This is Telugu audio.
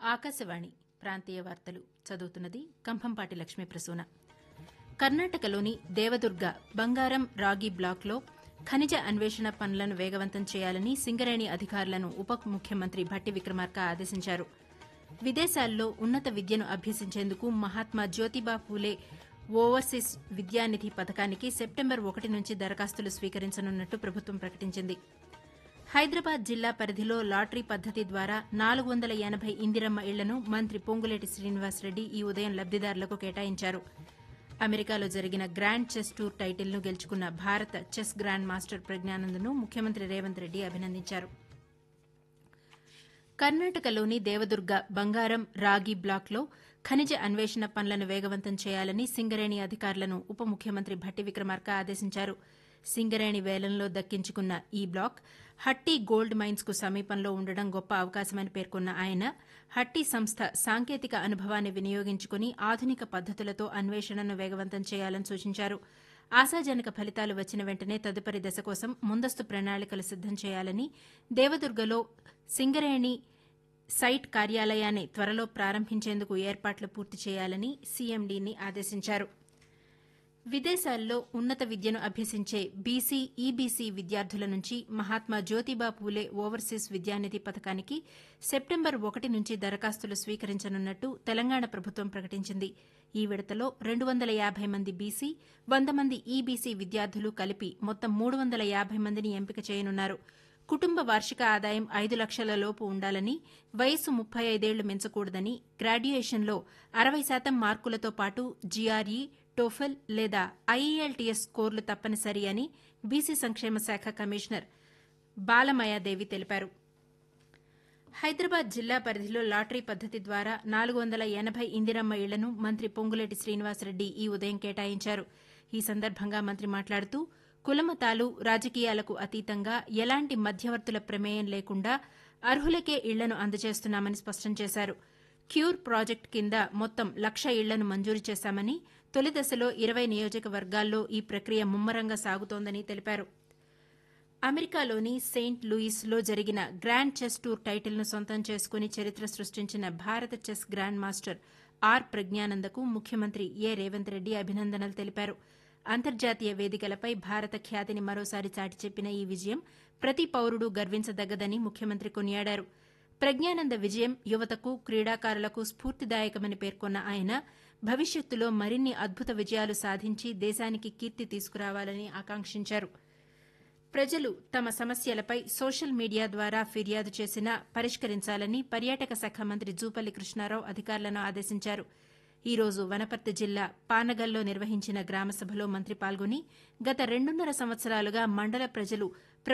ఆకాశవాణి ప్రాంతీయ వార్తలు చదువుతున్నది కంభంపాటి లక్ష్మీ ప్రసూన కర్ణాటకలోని దేవదుర్గ బంగారం రాగి బ్లాక్లో ఖనిజ అన్వేషణ పనులను వేగవంతం చేయాలని సింగరేణి అధికారులను ఉప ముఖ్యమంత్రి భట్టి విక్రమార్క ఆదేశించారు విదేశాల్లో ఉన్నత విద్యను అభ్యసించేందుకు మహాత్మా జ్యోతిబా ఫూలే ఓవర్సీస్ విద్యానిధి పథకానికి సెప్టెంబర్ ఒకటి నుంచి దరఖాస్తులు స్వీకరించనున్నట్టు ప్రభుత్వం ప్రకటించింది హైదరాబాద్ జిల్లా పరిధిలో లాటరీ పద్దతి ద్వారా నాలుగు వందల ఎనబై ఇందిరమ్మ ఇళ్లను మంత్రి పొంగులేటి శ్రీనివాసరెడ్డి ఈ ఉదయం లబ్దిదారులకు కేటాయించారు అమెరికాలో జరిగిన గ్రాండ్ చెస్ టూర్ టైటిల్ను గెలుచుకున్న భారత చెస్ గ్రాండ్ మాస్టర్ ప్రజ్ఞానందను ముఖ్యమంత్రి రేవంత్ రెడ్డి అభినందించారు కర్ణాటకలోని దేవదుర్గ బంగారం రాగి బ్లాక్లో ఖనిజ అన్వేషణ పనులను వేగవంతం చేయాలని సింగరేణి అధికారులను ఉప ముఖ్యమంత్రి భట్టి విక్రమార్క ఆదేశించారు సింగరేణి వేలంలో దక్కించుకున్న ఈ బ్లాక్ హట్టి గోల్డ్ మైన్స్ కు సమీపంలో ఉండడం గొప్ప అవకాశమని పేర్కొన్న ఆయన హట్టి సంస్థ సాంకేతిక అనుభవాన్ని వినియోగించుకుని ఆధునిక పద్దతులతో అన్వేషణను వేగవంతం చేయాలని సూచించారు ఆశాజనక ఫలితాలు వచ్చిన వెంటనే తదుపరి దశ కోసం ముందస్తు ప్రణాళికలు సిద్దం చేయాలని దేవదుర్గలో సింగరేణి సైట్ కార్యాలయాన్ని త్వరలో ప్రారంభించేందుకు ఏర్పాట్లు పూర్తి చేయాలని సీఎండీని ఆదేశించారు విదేశాల్లో ఉన్నత విద్యను అభ్యసించే బీసీ ఈబీసీ విద్యార్థుల నుంచి మహాత్మా జ్యోతిబా పూలే ఓవర్సీస్ విద్యానిధి పథకానికి సెప్టెంబర్ ఒకటి నుంచి దరఖాస్తులు స్వీకరించనున్నట్టు తెలంగాణ ప్రభుత్వం ప్రకటించింది ఈ విడతలో రెండు వందల యాబై మంది బీసీ వంద మంది ఈబీసీ విద్యార్థులు కలిపి మొత్తం మూడు వందల యాబై మందిని ఎంపిక చేయనున్నారు కుటుంబ వార్షిక ఆదాయం ఐదు లక్షల లోపు ఉండాలని వయసు ముప్పై ఐదేళ్లు మించకూడదని గ్రాడ్యుయేషన్లో అరవై శాతం మార్కులతో పాటు జీఆర్ఈ టోఫెల్ లేదా ఐఈఎల్టీఎస్ స్కోర్లు తప్పనిసరి అని బీసీ సంక్షేమ శాఖ కమిషనర్ బాలమయాదేవి తెలిపారు హైదరాబాద్ జిల్లా పరిధిలో లాటరీ పద్దతి ద్వారా నాలుగు వందల ఎనబై ఇందిరమ్మ ఇళ్లను మంత్రి పొంగులేటి శ్రీనివాసరెడ్డి ఈ ఉదయం కేటాయించారు ఈ సందర్భంగా మంత్రి మాట్లాడుతూ కులమతాలు రాజకీయాలకు అతీతంగా ఎలాంటి మధ్యవర్తుల ప్రమేయం లేకుండా అర్హులకే ఇళ్లను అందజేస్తున్నామని స్పష్టం చేశారు క్యూర్ ప్రాజెక్టు కింద మొత్తం లక్ష ఇళ్లను మంజూరు చేశామని తొలి దశలో ఇరవై నియోజకవర్గాల్లో ఈ ప్రక్రియ ముమ్మరంగా సాగుతోందని తెలిపారు అమెరికాలోని సెయింట్ లూయిస్లో జరిగిన గ్రాండ్ చెస్ టూర్ టైటిల్ను సొంతం చేసుకుని చరిత్ర సృష్టించిన భారత చెస్ గ్రాండ్ మాస్టర్ ఆర్ ప్రజ్ఞానందకు ముఖ్యమంత్రి ఏ రేవంత్ రెడ్డి అభినందనలు తెలిపారు అంతర్జాతీయ వేదికలపై భారత ఖ్యాతిని మరోసారి చాటి చెప్పిన ఈ విజయం ప్రతి పౌరుడు గర్వించదగ్గదని ముఖ్యమంత్రి కొనియాడారు ప్రజ్ఞానంద విజయం యువతకు క్రీడాకారులకు స్ఫూర్తిదాయకమని పేర్కొన్న ఆయన భవిష్యత్తులో మరిన్ని అద్భుత విజయాలు సాధించి దేశానికి కీర్తి తీసుకురావాలని ఆకాంక్షించారు ప్రజలు తమ సమస్యలపై సోషల్ మీడియా ద్వారా ఫిర్యాదు చేసినా పరిష్కరించాలని పర్యాటక శాఖ మంత్రి జూపల్లి కృష్ణారావు అధికారులను ఆదేశించారు ఈ రోజు వనపర్తి జిల్లా పానగల్లో నిర్వహించిన గ్రామసభలో మంత్రి పాల్గొని గత రెండున్నర సంవత్సరాలుగా మండల ప్రజలు